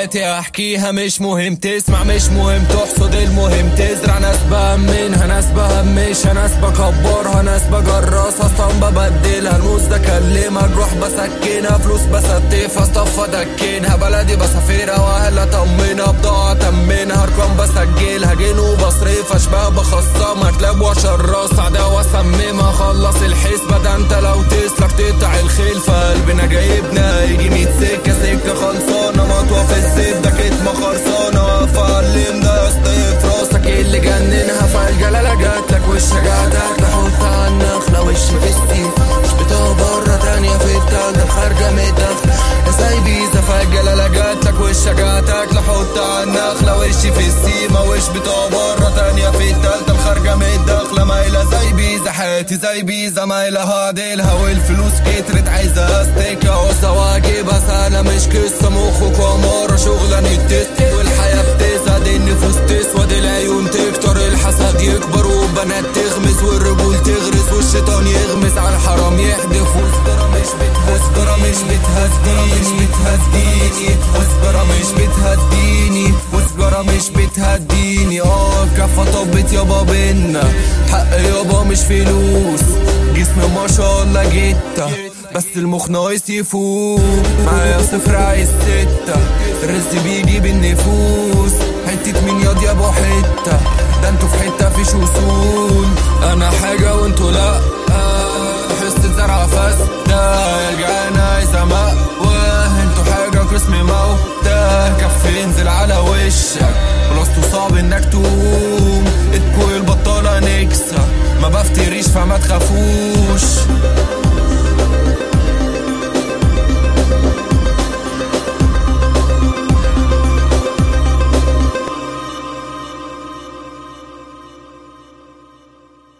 حياتي احكيها مش مهم تسمع مش مهم تحصد المهم تزرع ناس بأمنها ناس بهمشها ناس بكبرها ناس بجرسها اصلا ببدلها الموز ده كلمها جروح بسكنها فلوس بستفها اصطفى دكنها بلدي بسافرها واهل اطمنها بضاعة تمنها ارقام بسجلها جنوب بصرفها اشباه بخصمها كلاب واشرسها ده واسممها خلص الحسبة ده انت لو تسلك تقطع الخيل فقلبنا جايبنا يجي ميت سكة سكة خلصانة مطوة في الزبدة كتمة خرصانة فعلم ده يسطيف راسك إيه اللي جننها فالجلالة جاتلك والشجاعتك لحط على النخلة وش في السيف مش بتوع برا تانية في التالتة خارجة من الدخل زي بيزا فالجلالة جاتلك والشجاعتك لحط على النخلة وش في السيما وش بتوع برا تانية في التالتة الخارجة من الدخلة مايلة زي بيزا حياتي زي بيزا مايلة هعدلها والفلوس كترت عايزة استيكة وسواجبها سهلة مش قصة مخك ومارة شغلانة تست والحياة بتزهد النفوس تسود العيون تكتر الحسد يكبر وبنات تغمس والرجول تغرس والشيطان يغمس على الحرام يحدف وسجارة مش بتهزجرة مش بتهديني بتهديني وسجارة مش بتهديني وسجارة مش بتهديني اه كفة طبت يابا بينا حق يابا مش فلوس جسم ما شاء الله جتة بس المخ ناقص يفوق معايا صفر عايز ستة الرزق بيجي بالنفوس حتة مين ياض يا ابو حتة ده انتوا في حتة فيش وصول انا حاجة وانتوا لا بحس الزرعة فاسدة يا جعانة عايزة مأوى انتوا حاجة قسم موت